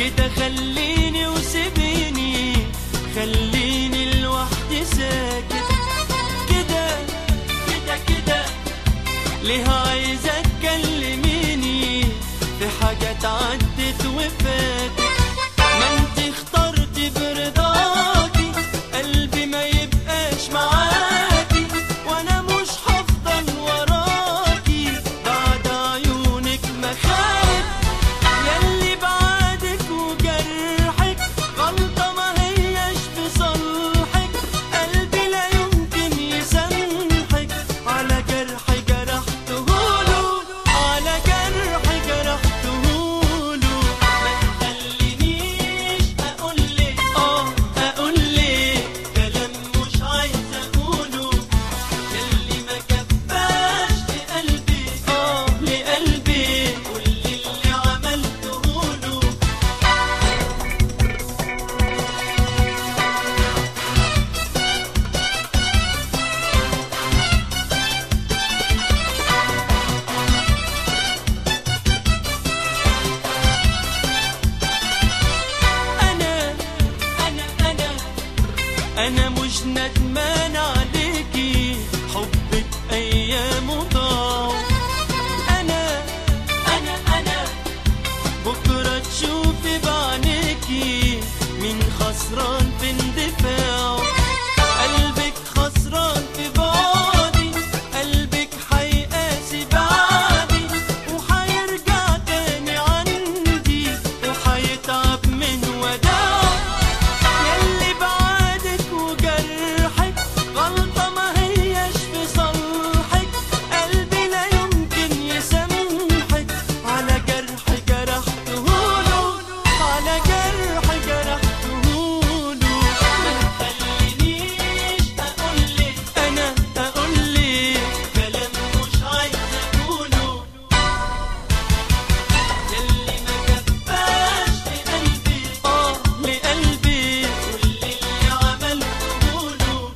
كده خليني وسيبيني خليني لوحدي ساكت كده كده كده ليه عايزة تكلميني في حاجات عدت وفاتت ما انت اخترتي برضاكي قلبي ما يبقاش معاكي وانا مش هفضل وراكي بعد عيونك ما خاب ياللي بعدك وجرحك غلطة ما هياش في صالحك قلبي لا يمكن يسامحك على جرح جرحتهوله على جرح جرحتهوله ما تخلينيش اقولك اه اقولك كلام مش عايز اقوله ياللي ما كفاش لقلبي اه لقلبي كل اللي عملته له انا انا انا انا مش ندمان عليكي حبك ايام ضاع انا انا انا بكره تشوفي بعينيكي مين خسران في اندفاعه قلبك خسران في بعدي قلبك حيقاسي بعدي وحيرجع تاني عندي وحيتعب من وداعه ياللي بعدك وجرحك غلطة ما هياش في صالحك قلبي لا يمكن يسامحك على جرح جرحتهوله على جرح جرحتهوله ما تخلينيش أقولك أنا أقولك كلام مش عايز أقوله ياللي ما كفاش لقلبي اه لقلبي كل اللي عملته له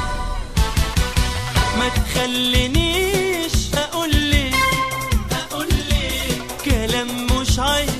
ما تخلينيش اقولك اقولك كلام مش عايز